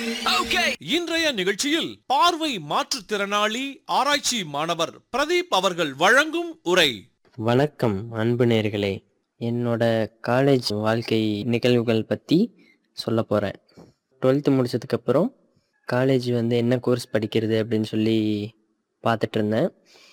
இன்றைய நிகழ்ச்சியில் பார்வை மாற்றுத்திறனாளி ஆராய்ச்சி மாணவர் பிரதீப் அவர்கள் வழங்கும் உரை வணக்கம் அன்பு நேர்களே என்னோட காலேஜ் வாழ்க்கை நிகழ்வுகள் பற்றி சொல்ல போகிறேன் டுவெல்த்து முடிச்சதுக்கப்புறம் காலேஜ் வந்து என்ன கோர்ஸ் படிக்கிறது அப்படின்னு சொல்லி பார்த்துட்டு இருந்தேன்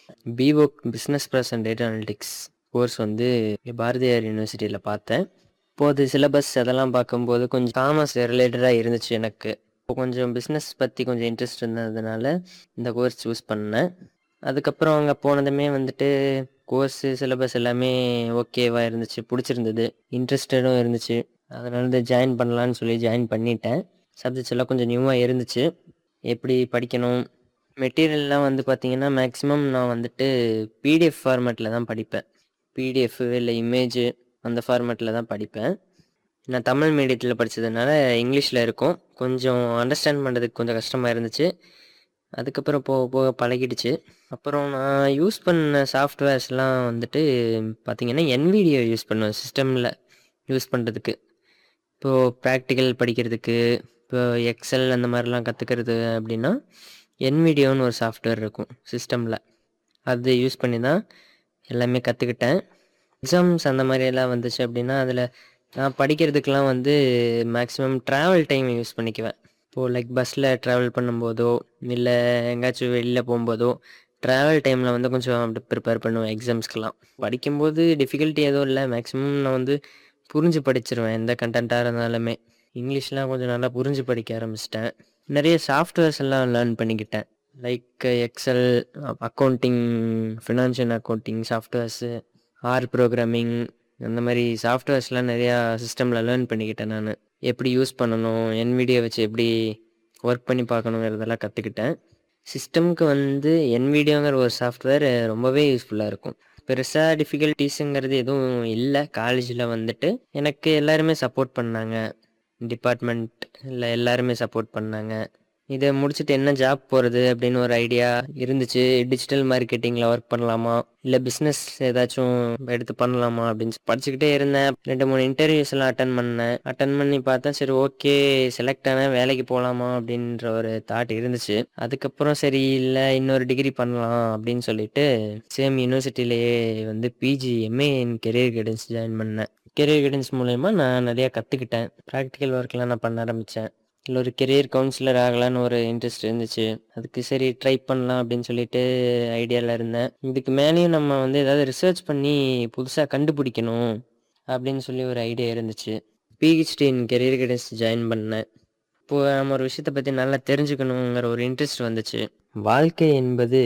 பிஓ business plus and data analytics course வந்து பாரதியார் யூனிவர்சிட்டியில் பார்த்தேன் இப்போது சிலபஸ் அதெல்லாம் பார்க்கும்போது கொஞ்சம் காமர்ஸ் ரிலேட்டடாக இருந்துச்சு எனக்கு இப்போ கொஞ்சம் பிஸ்னஸ் பற்றி கொஞ்சம் இன்ட்ரெஸ்ட் இருந்ததுனால இந்த கோர்ஸ் சூஸ் பண்ணேன் அதுக்கப்புறம் அங்கே போனதுமே வந்துட்டு கோர்ஸு சிலபஸ் எல்லாமே ஓகேவாக இருந்துச்சு பிடிச்சிருந்தது இன்ட்ரெஸ்டடும் இருந்துச்சு அதனால வந்து ஜாயின் பண்ணலான்னு சொல்லி ஜாயின் பண்ணிட்டேன் சப்ஜெக்ட்ஸ் எல்லாம் கொஞ்சம் நியூவாக இருந்துச்சு எப்படி படிக்கணும் மெட்டீரியல்லாம் வந்து பார்த்தீங்கன்னா மேக்ஸிமம் நான் வந்துட்டு பிடிஎஃப் ஃபார்மேட்டில் தான் படிப்பேன் பிடிஎஃப் இல்லை இமேஜு அந்த ஃபார்மேட்டில் தான் படிப்பேன் நான் தமிழ் மீடியத்தில் படித்ததுனால இங்கிலீஷில் இருக்கும் கொஞ்சம் அண்டர்ஸ்டாண்ட் பண்ணுறதுக்கு கொஞ்சம் கஷ்டமாக இருந்துச்சு அதுக்கப்புறம் போக போக பழகிடுச்சு அப்புறம் நான் யூஸ் பண்ண சாஃப்ட்வேர்ஸ்லாம் வந்துட்டு பார்த்தீங்கன்னா என்விடியோ யூஸ் பண்ணுவேன் சிஸ்டமில் யூஸ் பண்ணுறதுக்கு இப்போது ப்ராக்டிக்கல் படிக்கிறதுக்கு இப்போ எக்ஸல் அந்த மாதிரிலாம் கற்றுக்கிறது அப்படின்னா என்விடியோன்னு ஒரு சாஃப்ட்வேர் இருக்கும் சிஸ்டமில் அது யூஸ் பண்ணி தான் எல்லாமே கற்றுக்கிட்டேன் எக்ஸாம்ஸ் அந்த மாதிரி எல்லாம் வந்துச்சு அப்படின்னா அதில் நான் படிக்கிறதுக்கெலாம் வந்து மேக்ஸிமம் ட்ராவல் டைம் யூஸ் பண்ணிக்குவேன் இப்போது லைக் பஸ்ஸில் ட்ராவல் பண்ணும்போதோ இல்லை எங்கேயாச்சும் வெளியில் போகும்போதோ ட்ராவல் டைமில் வந்து கொஞ்சம் அப்படி ப்ரிப்பேர் பண்ணுவேன் எக்ஸாம்ஸ்க்கெலாம் படிக்கும்போது டிஃபிகல்ட்டி எதுவும் இல்லை மேக்ஸிமம் நான் வந்து புரிஞ்சு படிச்சிருவேன் எந்த கண்டென்ட்டாக இருந்தாலுமே இங்கிலீஷ்லாம் கொஞ்சம் நல்லா புரிஞ்சு படிக்க ஆரம்பிச்சிட்டேன் நிறைய சாஃப்ட்வேர்ஸ் எல்லாம் லேர்ன் பண்ணிக்கிட்டேன் like Excel accounting financial accounting softwares or programming அந்த மாதிரி சாஃப்ட்வேர்ஸ்லாம் நிறையா சிஸ்டமில் லேர்ன் பண்ணிக்கிட்டேன் நான் எப்படி யூஸ் பண்ணணும் என்விடியோ வச்சு எப்படி ஒர்க் பண்ணி பார்க்கணுங்கிறதெல்லாம் கற்றுக்கிட்டேன் சிஸ்டம்க்கு வந்து என்விடியோங்கிற ஒரு சாஃப்ட்வேர் ரொம்பவே யூஸ்ஃபுல்லாக இருக்கும் பெருசாக டிஃபிகல்ட்டிஸுங்கிறது எதுவும் இல்லை காலேஜில் வந்துட்டு எனக்கு எல்லாருமே சப்போர்ட் பண்ணாங்க டிபார்ட்மெண்ட் இல்லை எல்லாருமே சப்போர்ட் பண்ணாங்க இதை முடிச்சுட்டு என்ன ஜாப் போகிறது அப்படின்னு ஒரு ஐடியா இருந்துச்சு டிஜிட்டல் மார்க்கெட்டிங்கில் ஒர்க் பண்ணலாமா இல்லை பிஸ்னஸ் ஏதாச்சும் எடுத்து பண்ணலாமா அப்படின்னு படிச்சுக்கிட்டே இருந்தேன் ரெண்டு மூணு இன்டர்வியூஸ் எல்லாம் அட்டன் பண்ணேன் அட்டன் பண்ணி பார்த்தேன் சரி ஓகே செலக்ட் ஆனேன் வேலைக்கு போகலாமா அப்படின்ற ஒரு தாட் இருந்துச்சு அதுக்கப்புறம் சரி இல்லை இன்னொரு டிகிரி பண்ணலாம் அப்படின்னு சொல்லிட்டு சேம் யூனிவர்சிட்டிலேயே வந்து PG MA in career guidance join பண்ணேன் கெரியர் கைடன்ஸ் மூலயமா நான் நிறையா கற்றுக்கிட்டேன் ப்ராக்டிக்கல் ஒர்க்லாம் நான் பண்ண ஆரம்பித்தேன் இல்லை ஒரு கெரியர் கவுன்சிலர் ஆகலான்னு ஒரு இன்ட்ரெஸ்ட் இருந்துச்சு அதுக்கு சரி ட்ரை பண்ணலாம் அப்படின்னு சொல்லிட்டு ஐடியாவில் இருந்தேன் இதுக்கு மேலேயும் நம்ம வந்து ஏதாவது ரிசர்ச் பண்ணி புதுசாக கண்டுபிடிக்கணும் அப்படின்னு சொல்லி ஒரு ஐடியா இருந்துச்சு PhD in career guidance join பண்ணேன் இப்போது நம்ம ஒரு விஷயத்தை பற்றி நல்லா தெரிஞ்சுக்கணுங்கிற ஒரு இன்ட்ரெஸ்ட் வந்துச்சு வாழ்க்கை என்பது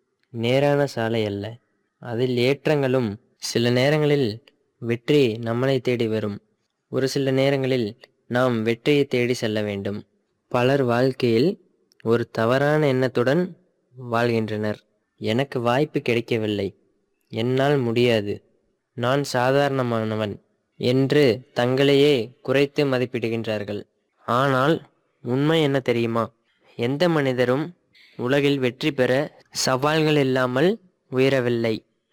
நேரான சாலை அல்ல அதில் ஏற்றங்களும் சில நேரங்களில் வெற்றி நம்மளை தேடி வரும் ஒரு சில நேரங்களில் நாம் வெற்றியை தேடி செல்ல வேண்டும் பலர் வாழ்க்கையில் ஒரு தவறான எண்ணத்துடன் வாழ்கின்றனர் எனக்கு வாய்ப்பு கிடைக்கவில்லை என்னால் முடியாது நான் சாதாரணமானவன் என்று தங்களையே குறைத்து மதிப்பிடுகின்றார்கள் ஆனால் உண்மை என்ன தெரியுமா எந்த மனிதரும் உலகில் வெற்றி பெற சவால்கள் இல்லாமல் உயரவில்லை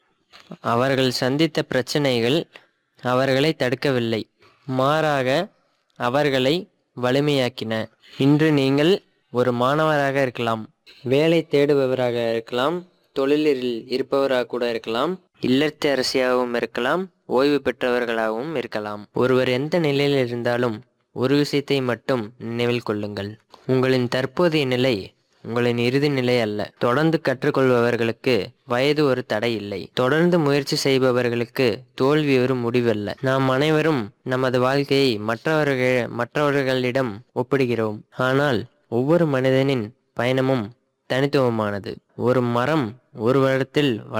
அவர்கள் சந்தித்த பிரச்சனைகள் அவர்களை தடுக்கவில்லை மாறாக அவர்களை வலிமையாக்கின இன்று நீங்கள் ஒரு மாணவராக இருக்கலாம் வேலை தேடுபவராக இருக்கலாம் தொழிலில் இருப்பவராக கூட இருக்கலாம் இல்லத்தரசியாகவும் இருக்கலாம் ஓய்வு பெற்றவர்களாகவும் இருக்கலாம் ஒருவர் எந்த நிலையில் இருந்தாலும் ஒரு விஷயத்தை மட்டும் நினைவில் கொள்ளுங்கள் உங்களின் தற்போதைய நிலை உங்களின் இறுதி நிலை அல்ல தொடர்ந்து கற்றுக்கொள்பவர்களுக்கு வயது ஒரு தடை இல்லை தொடர்ந்து முயற்சி செய்பவர்களுக்கு தோல்வி ஒரு முடிவல்ல நாம் அனைவரும் நமது வாழ்க்கையை மற்றவர்கள் மற்றவர்களிடம் ஒப்பிடுகிறோம் ஆனால் ஒவ்வொரு மனிதனின் பயணமும் தனித்துவமானது ஒரு மரம் ஒரு வருடத்தில்